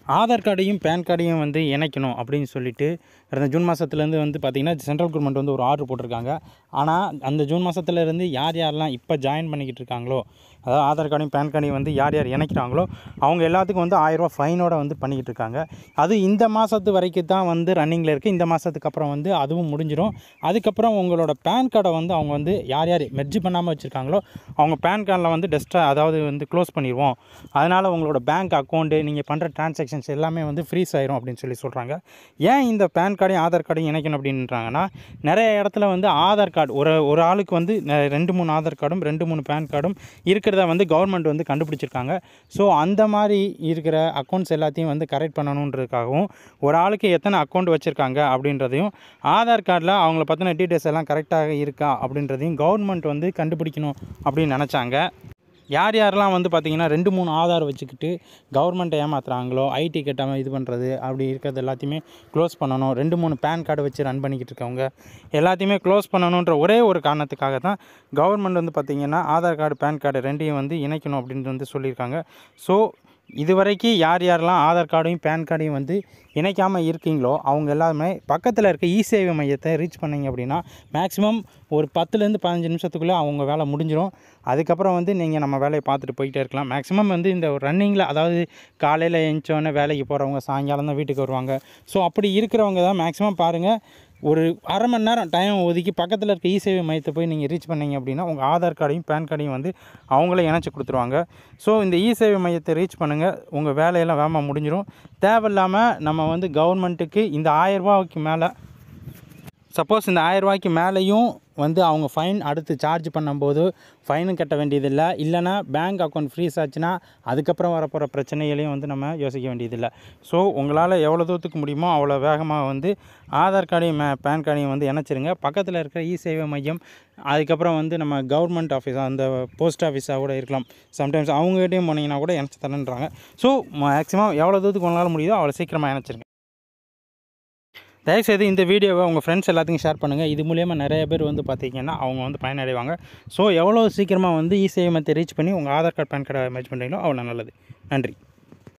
Aadhaar கார்டையும் pan கார்டையும் வந்து இணைக்கணும் அப்படின்னு சொல்லிட்டு கடந்த ஜூன் மாதத்துலேருந்து வந்து பார்த்திங்கன்னா சென்ட்ரல் கவர்மெண்ட் வந்து ஒரு ஆர்டர் போட்டிருக்காங்க ஆனால் அந்த ஜூன் மாதத்துலேருந்து யார் யாரெல்லாம் இப்போ ஜாயின் பண்ணிக்கிட்டு இருக்காங்களோ அதாவது ஆதார் கார்டையும் பேன் கார்டையும் வந்து யார் யார் இணைக்கிறாங்களோ அவங்க எல்லாத்துக்கும் வந்து ஆயிரரூவா ஃபைனோட வந்து பண்ணிக்கிட்டு இருக்காங்க அது இந்த மாதத்து வரைக்கும் தான் வந்து ரன்னிங்கில் இருக்குது இந்த மாதத்துக்கு அப்புறம் வந்து அதுவும் முடிஞ்சிடும் அதுக்கப்புறம் உங்களோட பேன் கார்டை வந்து அவங்க வந்து யார் யார் மெர்ஜி பண்ணாமல் வச்சுருக்காங்களோ அவங்க பேன் கார்டில் வந்து டெஸ்ட்டாக அதாவது வந்து க்ளோஸ் பண்ணிடுவோம் அதனால் உங்களோட பேங்க் அக்கௌண்ட்டு நீங்கள் பண்ணுற டிரான்சாக்ஷன்ஸ் எல்லாமே வந்து ஃப்ரீஸ் ஆயிரும் அப்படின்னு சொல்லி சொல்கிறாங்க ஏன் இந்த பேன் கார்டையும் ஆதார் கார்டையும் இணைக்கணும் அப்படின்றாங்கன்னா நிறைய இடத்துல வந்து ஆதார் கார்டு ஒரு ஒரு ஆளுக்கு வந்து நெ- ரெண்டு மூணு ஆதார் கார்டும் ரெண்டு மூணு பேன் கார்டும் இருக்கிறத வந்து கவர்மெண்ட் வந்து கண்டுபிடிச்சிருக்காங்க ஸோ அந்த மாதிரி இருக்கிற அக்கௌண்ட்ஸ் எல்லாத்தையும் வந்து கரெக்ட் பண்ணணுன்றதுக்காகவும் ஒரு ஆளுக்கு எத்தனை அக்கௌண்ட் வச்சுருக்காங்க அப்படின்றதையும் ஆதார் கார்டில் அவங்கள பற்றின டீட்டெயில்ஸ் எல்லாம் கரெக்டாக இருக்கா அப்படின்றதையும் கவர்மெண்ட் வந்து கண்டுபிடிக்கணும் அப்படின்னு நினச்சாங்க யார் யாரெல்லாம் வந்து பார்த்திங்கன்னா ரெண்டு மூணு ஆதார் வச்சுக்கிட்டு கவர்மெண்ட்டை ஏமாத்துறாங்களோ ஐடி கட்டாமல் இது பண்ணுறது அப்படி இருக்கிறது எல்லாத்தையுமே க்ளோஸ் பண்ணணும் ரெண்டு மூணு பேன் கார்டு வச்சு ரன் பண்ணிக்கிட்டு இருக்கவங்க எல்லாத்தையுமே க்ளோஸ் பண்ணணுன்ற ஒரே ஒரு காரணத்துக்காக தான் கவர்மெண்ட் வந்து பார்த்திங்கன்னா ஆதார் கார்டு பேன் கார்டு ரெண்டையும் வந்து இணைக்கணும் அப்படின்னு வந்து சொல்லியிருக்காங்க ஸோ இதுவரைக்கும் யார் யாரெல்லாம் ஆதார் கார்டையும் பேன் கார்டையும் வந்து இணைக்காமல் இருக்கீங்களோ அவங்க எல்லாருமே பக்கத்தில் இருக்க இ சேவை மையத்தை ரீச் பண்ணீங்க அப்படின்னா மேக்ஸிமம் ஒரு பத்துலேருந்து பதினஞ்சு நிமிஷத்துக்குள்ளே அவங்க வேலை முடிஞ்சிடும் அதுக்கப்புறம் வந்து நீங்கள் நம்ம வேலையை பார்த்துட்டு போயிட்டே இருக்கலாம் மேக்ஸிமம் வந்து இந்த ரன்னிங்கில் அதாவது காலையில் எழுந்தோடனே வேலைக்கு போகிறவங்க சாயங்காலம் தான் வீட்டுக்கு வருவாங்க ஸோ அப்படி இருக்கிறவங்க தான் மேக்ஸிமம் பாருங்கள் ஒரு அரை மணி நேரம் டைம் ஒதுக்கி பக்கத்தில் இருக்க இ சேவை மையத்தை போய் நீங்கள் ரீச் பண்ணீங்க அப்படின்னா உங்கள் ஆதார் கார்டையும் பேன் கார்டையும் வந்து அவங்களே இணைச்சி கொடுத்துருவாங்க ஸோ இந்த இ சேவை மையத்தை ரீச் பண்ணுங்கள் உங்கள் வேலையெல்லாம் வேகமாக முடிஞ்சிடும் தேவையில்லாமல் நம்ம வந்து கவர்மெண்ட்டுக்கு இந்த ஆயரூபாய்க்கு மேலே சப்போஸ் இந்த ஆயரூபாய்க்கு மேலேயும் வந்து அவங்க ஃபைன் அடுத்து சார்ஜ் பண்ணும்போது ஃபைனும் கட்ட வேண்டியதில்லை இல்லைனா பேங்க் அக்கௌண்ட் ஃப்ரீஸ் ஆச்சுன்னா அதுக்கப்புறம் வரப்போகிற பிரச்சனைகளையும் வந்து நம்ம யோசிக்க வேண்டியதில்லை ஸோ உங்களால் எவ்வளோ தூரத்துக்கு முடியுமோ அவ்வளோ வேகமாக வந்து ஆதார் கார்டையும் மே- பேன் கார்டையும் வந்து இணைச்சிருங்க பக்கத்தில் இருக்கிற இ சேவை மையம் அதுக்கப்புறம் வந்து நம்ம கவர்மெண்ட் ஆஃபீஸ் அந்த போஸ்ட் ஆஃபீஸாக கூட இருக்கலாம் சம்டைம்ஸ் அவங்ககிட்டயும் போனீங்கன்னா கூட இணைச்சி தரேன்றாங்க ஸோ மேக்ஸிமம் எவ்வளோ தூரத்துக்கு உங்களால் முடியுதோ அவ்வளோ சீக்கிரமாக இணைச்சிருங்க தயவுசெய்து இந்த வீடியோவை உங்கள் ஃப்ரெண்ட்ஸ் எல்லாத்துக்கும் ஷேர் பண்ணுங்கள் இது மூலயமா நிறைய பேர் வந்து பார்த்தீங்கன்னா அவங்க வந்து பயனடைவாங்க ஸோ எவ்வளோ சீக்கிரமாக வந்து இ சேவை மத்தை ரீச் பண்ணி உங்கள் ஆதார் கார்டு பேன் கார்டை மேட்ச் பண்ணுறீங்களோ அவ்வளோ நல்லது நன்றி